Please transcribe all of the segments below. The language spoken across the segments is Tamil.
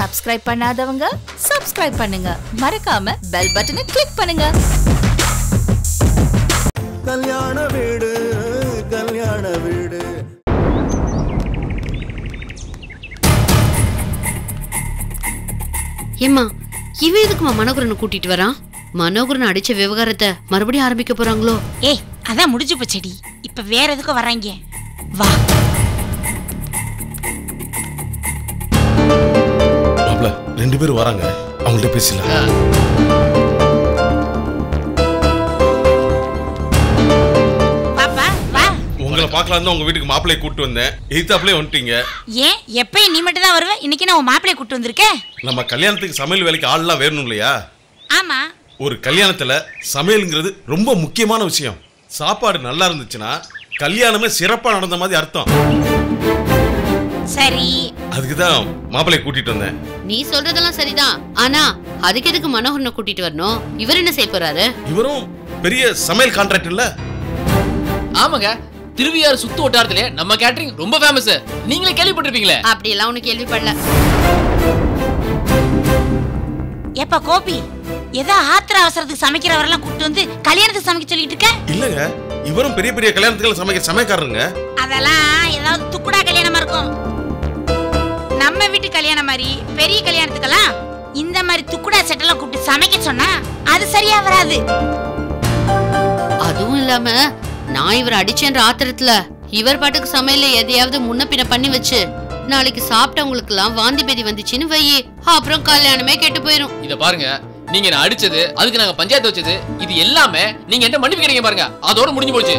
சப்ஸ்கிரைப் பண்ணாதவங்க சப்ஸ்கிரைப் பண்ணுங்க மறக்காம பெல் பட்டனை கிளிக் பண்ணுங்க கல்யாண வீடு கல்யாண வீடு ஏம்மா இவன் எதுக்குமா மனோகரனை கூட்டிட்டு வரான் மனோகரன் அடிச்ச விவகாரத்தை மறுபடியும் ஆரம்பிக்க போறாங்களோ ஏய் அதான் முடிஞ்சு போச்சடி இப்ப வேற எதுக்கும் வர்றாங்க வா மாப்ள ரெண்டு பேரும் வராங்க அவங்கள்ட்ட பேசலாம் பாப்பா வா உங்களை பார்க்கலாம் தான் உங்க வீட்டுக்கு மாப்பிள்ளையை கூட்டு வந்தேன் எய்த்தாப்லயே வந்துட்டீங்க ஏன் எப்பயும் நீ மட்டும் தான் வருவ இன்னைக்கு நான் உன் மாப்பிளைய கூட்டு வந்திருக்கேன் நம்ம கல்யாணத்துக்கு சமையல் வேலைக்கு ஆள்லாம் வேணும் இல்லையா ஆமா ஒரு கல்யாணத்துல சமையல்ங்கிறது ரொம்ப முக்கியமான விஷயம் சாப்பாடு நல்லா இருந்துச்சுன்னா கல்யாணமே சிறப்பா நடந்த மாதிரி அர்த்தம் சரி அதுக்கு தான் மாப்பிள்ளையை கூட்டிட்டு வந்தேன் நீ சொல்றதெல்லாம் சரிதான் ஆனா அதுக்கு எதுக்கு மனோகரனை கூட்டிட்டு வரணும் இவர் என்ன செய்ய போறாரு இவரும் பெரிய சமையல் கான்ட்ராக்ட் இல்ல ஆமாங்க திருவியார் சுத்து வட்டாரத்திலே நம்ம கேட்டரிங் ரொம்ப ஃபேமஸ் நீங்களே கேள்விப்பட்டிருப்பீங்களே அப்படி எல்லாம் உனக்கு கேள்விப்படல எப்ப கோபி ஏதோ ஆத்திர அவசரத்துக்கு சமைக்கிறவரெல்லாம் கூட்டு வந்து கல்யாணத்துக்கு சமைக்க சொல்லிட்டு இருக்க இல்லங்க இவரும் பெரிய பெரிய கல்யாணத்துக்கு சமைக்க சமையக்காரருங்க அதெல்லாம் ஏதாவது துக்குடா கல்யாணமா இருக்கும் நம்ம வீட்டு கல்யாணம் மாதிரி பெரிய கல்யாணத்துக்கெல்லாம் இந்த மாதிரி துக்குடா செட்டெல்லாம் கூப்பிட்டு சமைக்க சொன்னா அது சரியா வராது அதுவும் இல்லாம நான் இவர் அடிச்சேன்ற ஆத்திரத்துல இவர் பாட்டுக்கு சமையல எதையாவது முன்ன பின்ன பண்ணி வச்சு நாளைக்கு சாப்பிட்டவங்களுக்கு எல்லாம் வாந்தி பேதி வந்துச்சுன்னு வையி அப்புறம் கல்யாணமே கெட்டு போயிரும் இத பாருங்க நீங்க நான் அடிச்சது அதுக்கு நாங்க பஞ்சாயத்து வச்சது இது எல்லாமே நீங்க என்ன மன்னிப்பு கேட்டீங்க பாருங்க அதோட முடிஞ்சு போச்சு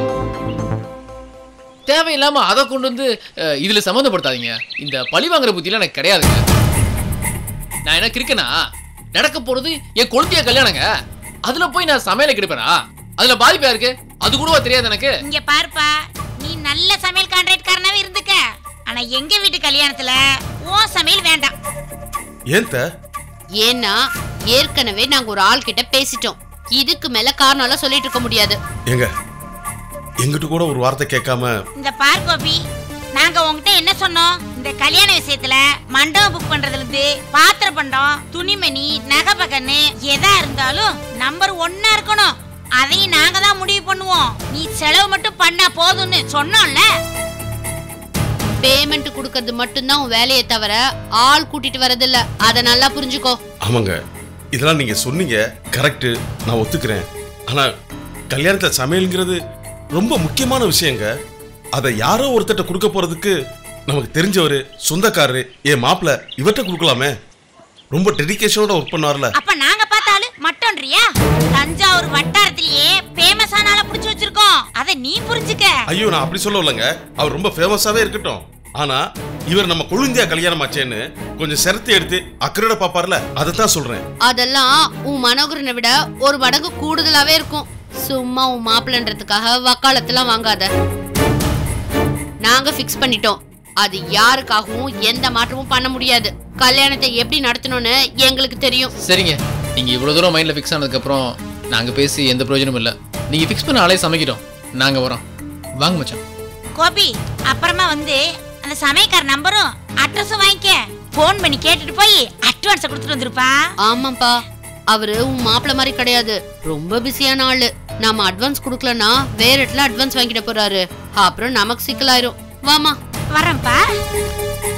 தேவையில்லாம அதை கொண்டு வந்து அஹ், இதுல சம்மந்தப்படுத்தாதீங்க இந்த பழி வாங்குற புத்தியில எனக்கு கிடையாதுங்க நான் என்ன கிறுக்கனா நடக்க போறது என் கொளுத்திய கல்யாணங்க அதுல போய் நான் சமையல கெடுப்பேனா அதுல பாதிப்பா இருக்கு அது கூடவா தெரியாது எனக்கு இங்க பாருப்பா நீ நல்ல சமையல் கான்ட்ராக்ட்காரனாவே இருந்துக்க ஆனா எங்க வீட்டு கல்யாணத்துல உன் சமையல் வேண்டாம் ஏன் த? ஏன்னா ஏற்கனவே நாங்க ஒரு ஆள் கிட்ட பேசிட்டோம் இதுக்கு மேல காரணம் சொல்லிட்டு இருக்க முடியாது ஏங்க எங்கிட்ட கூட ஒரு வார்த்தை கேட்காம இந்த பார் கோபி நாங்க உங்ககிட்ட என்ன சொன்னோம் இந்த கல்யாண விஷயத்துல மண்டபம் புக் பண்றதுல இருந்து பாத்திர பண்டம் துணிமணி நகை பகன்னு எதா இருந்தாலும் நம்பர் ஒன்னா இருக்கணும் அதையும் நாங்க தான் முடிவு பண்ணுவோம் நீ செலவு மட்டும் பண்ணா போதும்னு சொன்னோம்ல பேமெண்ட் கொடுக்கறது மட்டும்தான் உன் வேலையை தவிர ஆள் கூட்டிட்டு வரதில்ல அத நல்லா புரிஞ்சுக்கோ ஆமாங்க இதெல்லாம் நீங்க சொன்னீங்க கரெக்ட் நான் ஒத்துக்கிறேன் ஆனா கல்யாணத்துல சமையல்ங்கிறது ரொம்ப முக்கியமான விஷயங்க அதை யாரோ ஒருத்தட்ட கொடுக்க போறதுக்கு நமக்கு தெரிஞ்சவரு சொந்தக்காரரு என் மாப்பிள்ள இவர்கிட்ட கொடுக்கலாமே ரொம்ப டெடிகேஷனோட ஒர்க் பண்ணுவார்ல அப்ப நாங்க பார்த்தாலும் மட்டோன்றியா தஞ்சாவூர் வட்டாரத்திலேயே ஃபேமஸான ஆளை புடிச்சு வச்சிருக்கோம் அத நீ புரிஞ்சுக்க ஐயோ நான் அப்படி சொல்ல இல்லைங்க அவர் ரொம்ப ஃபேமஸாவே இருக்கட்டும் ஆனா இவர் நம்ம கொழுந்தியா கல்யாணம் ஆச்சேன்னு கொஞ்சம் சிரத்தை எடுத்து அக்கறையோட பாப்பார்ல அதை தான் சொல்றேன் அதெல்லாம் உன் மனோகரனை விட ஒரு மடங்கு கூடுதலாவே இருக்கும் சும்மா உன் மாப்பிள்ளன்றதுக்காக வக்காலத்தெல்லாம் வாங்காத நாங்க ஃபிக்ஸ் பண்ணிட்டோம் அது யாருக்காகவும் எந்த மாற்றமும் பண்ண முடியாது கல்யாணத்தை எப்படி நடத்தணும்னு எங்களுக்கு தெரியும் சரிங்க நீங்க இவ்வளவு தூரம் மைண்ட்ல ஃபிக்ஸ் ஆனதுக்கு அப்புறம் நாங்க பேசி எந்த பிரயோஜனமும் இல்ல நீங்க ஃபிக்ஸ் பண்ண ஆளே சமைக்கிறோம் நாங்க வரோம் வாங்க மச்சான் கோபி அப்புறமா வந்து அந்த சமயக்கார நம்பரும் அட்ரஸும் வாங்கிக்க ஃபோன் பண்ணி கேட்டுட்டு போய் அட்வான்ஸை கொடுத்துட்டு வந்துருப்பா ஆமாப்பா அவரு உன் மாப்பிள்ள மாதிரி கிடையாது ரொம்ப பிஸியான ஆளு நாம அட்வான்ஸ் கொடுக்கலன்னா வேற இடத்துல அட்வான்ஸ் வாங்கிட போறாரு அப்புறம் நமக்கு சிக்கலாயிரும் வாமா வரேன்ப்பா